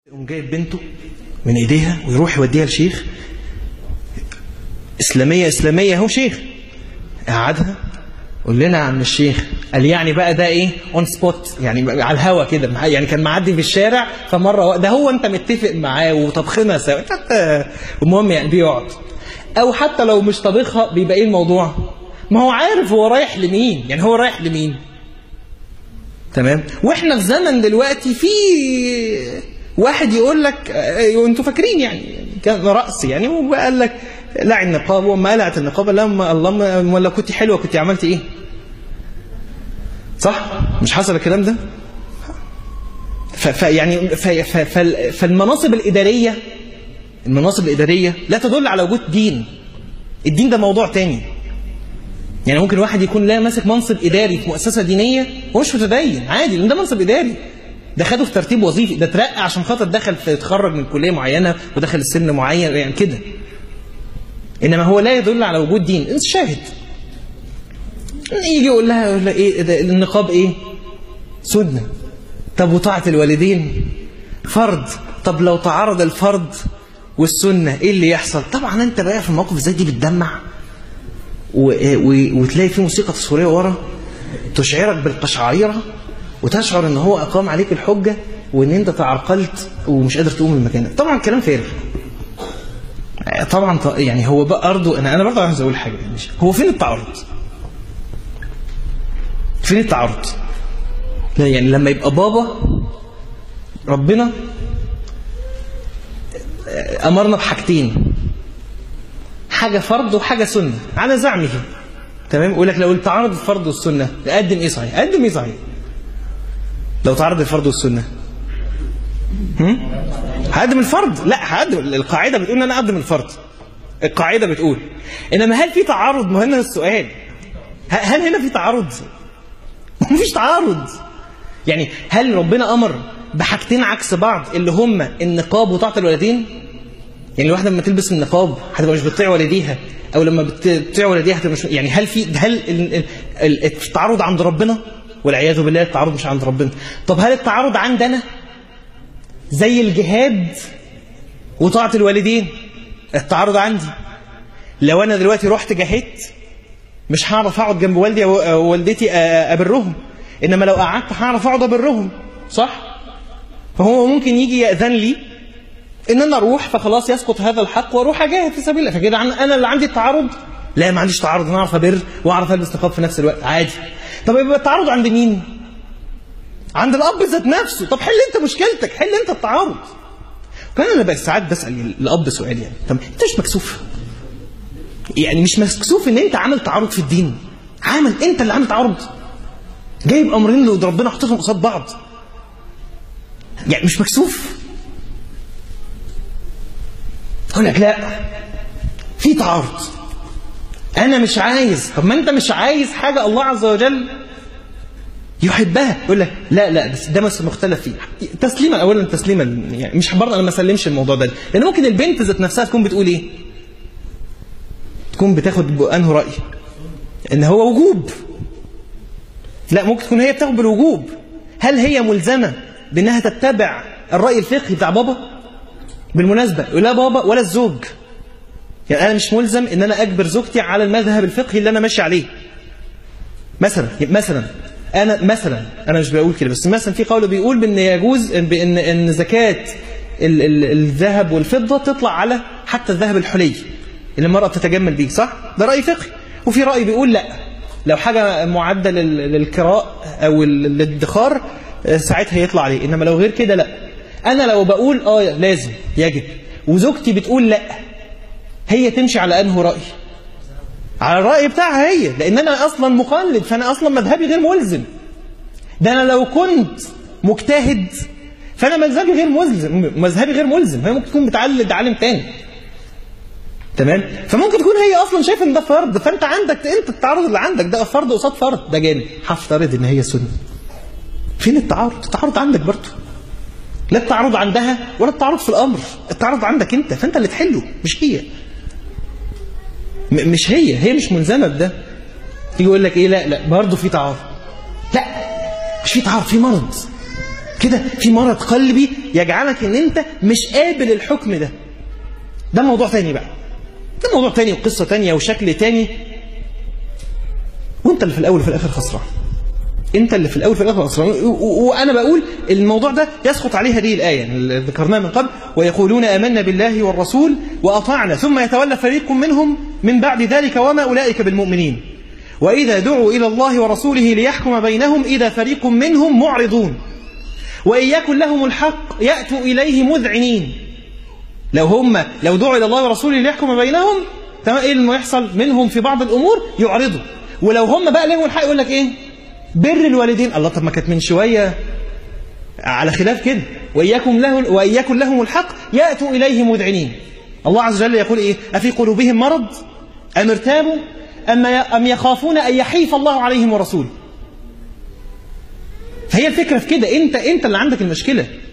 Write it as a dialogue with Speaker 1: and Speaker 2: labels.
Speaker 1: يقوم جايب بنته من ايديها ويروح يوديها لشيخ اسلاميه اسلاميه هو شيخ قعدها قول لنا يا عم الشيخ قال يعني بقى ده ايه اون سبوت يعني على الهوا كده يعني كان معدي في الشارع فمره ده هو انت متفق معاه وطبخنا سوا المهم يعني بيقعد او حتى لو مش طبخها بيبقى ايه الموضوع ما هو عارف هو رايح لمين يعني هو رايح لمين تمام واحنا في زمن دلوقتي في واحد يقول لك وانتوا فاكرين يعني كان رأس يعني وقال لك لع النقاب وما قلعت النقاب لما اللهم ولا كنت حلوه كنت عملت ايه صح مش حصل الكلام ده فيعني فالمناصب الإدارية المناصب الإدارية لا تدل على وجود دين الدين ده موضوع تاني يعني ممكن واحد يكون لا ماسك منصب إداري في مؤسسة دينية ومش متدين عادي لأن ده منصب إداري ده خده في ترتيب وظيفي ده اترقى عشان خاطر دخل في يتخرج من كلية معينة ودخل السن معين يعني كده إنما هو لا يدل على وجود دين انت شاهد يجي يقول لها, يقول لها إيه ده النقاب إيه سنة طب وطاعة الوالدين فرض طب لو تعارض الفرض والسنة إيه اللي يحصل طبعا أنت بقى في الموقف زي دي بتدمع و... و... وتلاقي في موسيقى تصويرية ورا تشعرك بالقشعريرة وتشعر ان هو اقام عليك الحجة وان انت تعرقلت ومش قادر تقوم من مكانك طبعا كلام فارغ طبعا يعني هو بقى برضه انا انا برضه عايز اقول حاجه مش هو فين التعارض فين التعارض لا يعني لما يبقى بابا ربنا امرنا بحاجتين حاجه فرض وحاجه سنه على زعمه تمام يقول لك لو تعارض الفرض والسنه اقدم ايه صحيح اقدم ايه صحيح لو تعارض الفرض والسنه هقدم الفرض لا هقدم القاعده بتقول ان انا اقدم الفرض القاعده بتقول انما هل في تعارض ما هنا السؤال هل هنا في تعارض مفيش تعارض يعني هل ربنا امر بحاجتين عكس بعض اللي هما النقاب وطاعه الوالدين يعني الواحده لما تلبس النقاب هتبقى مش بتطيع والديها او لما بتطيع والديها هتبقى مش يعني هل في هل التعارض عند ربنا والعياذ بالله التعارض مش عند ربنا طب هل التعارض عندنا زي الجهاد وطاعة الوالدين التعارض عندي لو أنا دلوقتي رحت جاهدت مش هعرف أقعد جنب والدي ووالدتي أبرهم إنما لو قعدت هعرف أقعد أبرهم صح؟ فهو ممكن يجي يأذن لي إن أنا أروح فخلاص يسقط هذا الحق وأروح أجاهد في سبيل الله فكده أنا اللي عندي التعارض لا ما عنديش تعارض أنا أعرف أبر وأعرف ألبس نقاب في نفس الوقت عادي طب يبقى التعارض عند مين؟ عند الاب ذات نفسه طب حل انت مشكلتك حل انت التعارض كان انا بس ساعات بسال الاب سؤال يعني طب انت مش مكسوف يعني مش مكسوف ان انت عامل تعارض في الدين عامل انت اللي عامل تعارض جايب امرين اللي ربنا حاططهم قصاد بعض يعني مش مكسوف اقول لك لا في تعارض انا مش عايز طب ما انت مش عايز حاجه الله عز وجل يحبها يقول لك لا لا بس ده بس مختلف فيه تسليما اولا تسليما يعني مش برضه انا ما اسلمش الموضوع ده لان ممكن البنت ذات نفسها تكون بتقول ايه تكون بتاخد انه راي ان هو وجوب لا ممكن تكون هي بتاخد بالوجوب هل هي ملزمه بانها تتبع الراي الفقهي بتاع بابا بالمناسبه لا بابا ولا الزوج يعني انا مش ملزم ان انا اجبر زوجتي على المذهب الفقهي اللي انا ماشي عليه مثلا مثلا انا مثلا انا مش بقول كده بس مثلا في قول بيقول بان يجوز بان ان زكاه ال ال الذهب والفضه تطلع على حتى الذهب الحلي اللي المراه بتتجمل بيه صح ده راي فقهي وفي راي بيقول لا لو حاجه معده للكراء او للادخار ساعتها يطلع عليه انما لو غير كده لا انا لو بقول اه لازم يجب وزوجتي بتقول لا هي تمشي على انه راي على الرأي بتاعها هي لأن أنا أصلا مقلد فأنا أصلا مذهبي غير ملزم ده أنا لو كنت مجتهد فأنا مذهبي غير ملزم مذهبي غير ملزم هي ممكن تكون بتعلد عالم تاني تمام فممكن تكون هي أصلا شايفة إن ده فرض فأنت عندك أنت التعارض اللي عندك ده فرض قصاد فرض ده جانب هفترض إن هي سنة فين التعارض؟ التعارض عندك برضه لا التعارض عندها ولا التعارض في الأمر التعارض عندك أنت فأنت اللي تحله مش هي مش هي هي مش ملزمه بده يجي يقول لك ايه لا لا برضه في تعارض لا مش في تعارض في مرض كده في مرض قلبي يجعلك ان انت مش قابل الحكم ده ده موضوع تاني بقى ده موضوع تاني وقصة تانية وشكل تاني وانت اللي في الاول وفي الاخر خسران انت اللي في الاول وفي الاخر خسران و- و- وانا بقول الموضوع ده يسقط عليه هذه الايه اللي ذكرناها من قبل ويقولون امنا بالله والرسول واطعنا ثم يتولى فريق منهم من بعد ذلك وما اولئك بالمؤمنين واذا دعوا الى الله ورسوله ليحكم بينهم اذا فريق منهم معرضون وان يكن لهم الحق ياتوا اليه مذعنين لو هم لو دعوا الى الله ورسوله ليحكم بينهم تمام ايه اللي يحصل منهم في بعض الامور يعرضوا ولو هم بقى لهم الحق يقول لك ايه بر الوالدين الله طب ما كانت من شويه على خلاف كده واياكم له واياكم لهم الحق ياتوا اليه مذعنين الله عز وجل يقول ايه افي قلوبهم مرض ام ارتابوا ام ام يخافون ان يحيف الله عليهم ورسوله فهي الفكره في كده انت انت اللي عندك المشكله